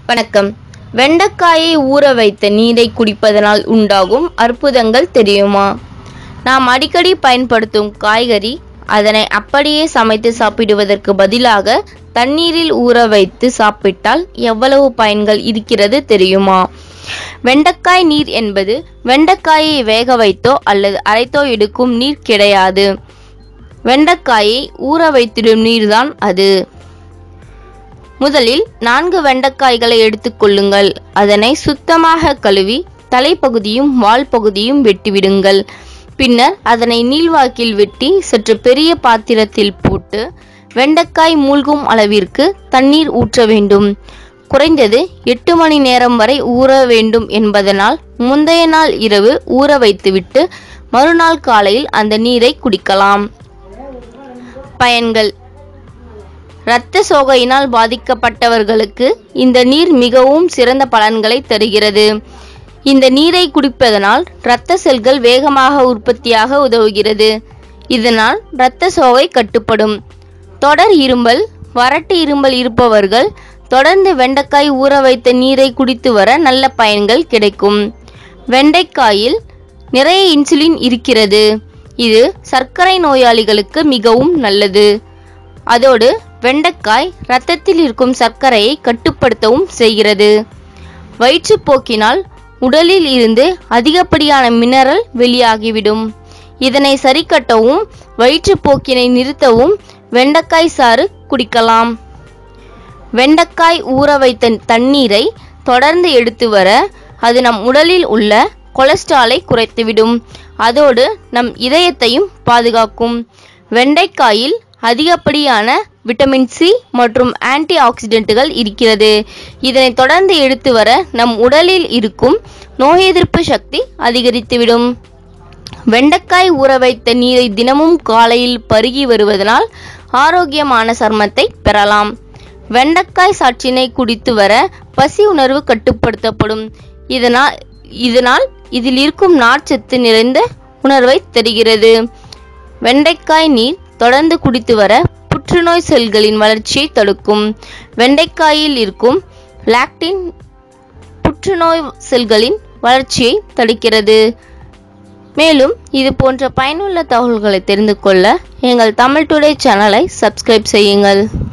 வணக்கம் வெண்டைக்காயை ஊற வைத்த நீரை குடிப்பதனால் உண்டாகும் அற்புதங்கள் தெரியுமா நாம் அடிக்கடி பயன்படுத்தும் காய்கறி அதனை அப்படியே சமைத்து சாப்பிடுவதற்கு பதிலாக தண்ணீரில் ஊற வைத்து சாப்பிட்டால் எவ்வளவு பயன்கள் இருக்கிறது தெரியுமா வெண்டைக்காய் நீர் என்பது வெண்டைக்காயை வேக வைத்தோ அல்லது அரைத்தோ எடுக்கும் நீர் கிடையாது வெண்டைக்காயை ஊற வைத்திடும் நீர்தான் அது முதலில் நான்கு வெண்டைக்காய்களை எடுத்துக்கொள்ளுங்கள் அதனை சுத்தமாக கழுவி தலைப்பகுதியும் வால் பகுதியும் வெட்டிவிடுங்கள் பின்னர் அதனை நீள்வாக்கில் வெட்டி சற்று பெரிய பாத்திரத்தில் போட்டு வெண்டைக்காய் மூழ்கும் அளவிற்கு தண்ணீர் ஊற்ற வேண்டும் குறைந்தது எட்டு மணி நேரம் வரை ஊற வேண்டும் என்பதனால் முந்தைய நாள் இரவு ஊற வைத்துவிட்டு மறுநாள் காலையில் அந்த நீரை குடிக்கலாம் பயன்கள் இரத்த சோகையினால் பாதிக்கப்பட்டவர்களுக்கு இந்த நீர் மிகவும் சிறந்த பலன்களை தருகிறது இந்த நீரை குடிப்பதனால் இரத்த செல்கள் வேகமாக உற்பத்தியாக உதவுகிறது இதனால் இரத்த சோகை கட்டுப்படும் தொடர் இருமல் வறட்டு இருமல் இருப்பவர்கள் தொடர்ந்து வெண்டைக்காய் ஊற வைத்த நீரை குடித்து வர நல்ல பயன்கள் கிடைக்கும் வெண்டைக்காயில் நிறைய இன்சுலின் இருக்கிறது இது சர்க்கரை நோயாளிகளுக்கு மிகவும் நல்லது அதோடு வெண்டைக்காய் இரத்தத்தில் இருக்கும் சர்க்கரையை கட்டுப்படுத்தவும் செய்கிறது வயிற்றுப்போக்கினால் உடலில் இருந்து அதிகப்படியான மினரல் வெளியாகிவிடும் இதனை சரிக்கட்டவும் வயிற்றுப்போக்கினை நிறுத்தவும் வெண்டைக்காய் சாறு குடிக்கலாம் வெண்டைக்காய் ஊற வைத்த தண்ணீரை தொடர்ந்து எடுத்து வர அது நம் உடலில் உள்ள கொலஸ்ட்ராலை குறைத்துவிடும் அதோடு நம் இதயத்தையும் பாதுகாக்கும் வெண்டைக்காயில் அதிகப்படியான விட்டமின் சி மற்றும் ஆன்டி ஆக்சிடென்ட்டுகள் இருக்கிறது இதனை தொடர்ந்து எடுத்து வர நம் உடலில் இருக்கும் நோய் எதிர்ப்பு சக்தி அதிகரித்துவிடும் வெண்டைக்காய் ஊற வைத்த நீரை தினமும் காலையில் பருகி வருவதனால் ஆரோக்கியமான சர்மத்தை பெறலாம் வெண்டைக்காய் சாற்றினை குடித்து வர பசி உணர்வு கட்டுப்படுத்தப்படும் இதனால் இதனால் இதில் இருக்கும் நார்ச்சத்து நிறைந்த உணர்வை தருகிறது வெண்டைக்காய் நீர் தொடர்ந்து குடித்து வர புற்றுநோய் செல்களின் வளர்ச்சியை தடுக்கும் வெண்டைக்காயில் இருக்கும் லாக்டின் புற்றுநோய் செல்களின் வளர்ச்சியை தடுக்கிறது மேலும் இது போன்ற பயனுள்ள தகவல்களை தெரிந்து கொள்ள எங்கள் தமிழ் டுடே சேனலை சப்ஸ்கிரைப் செய்யுங்கள்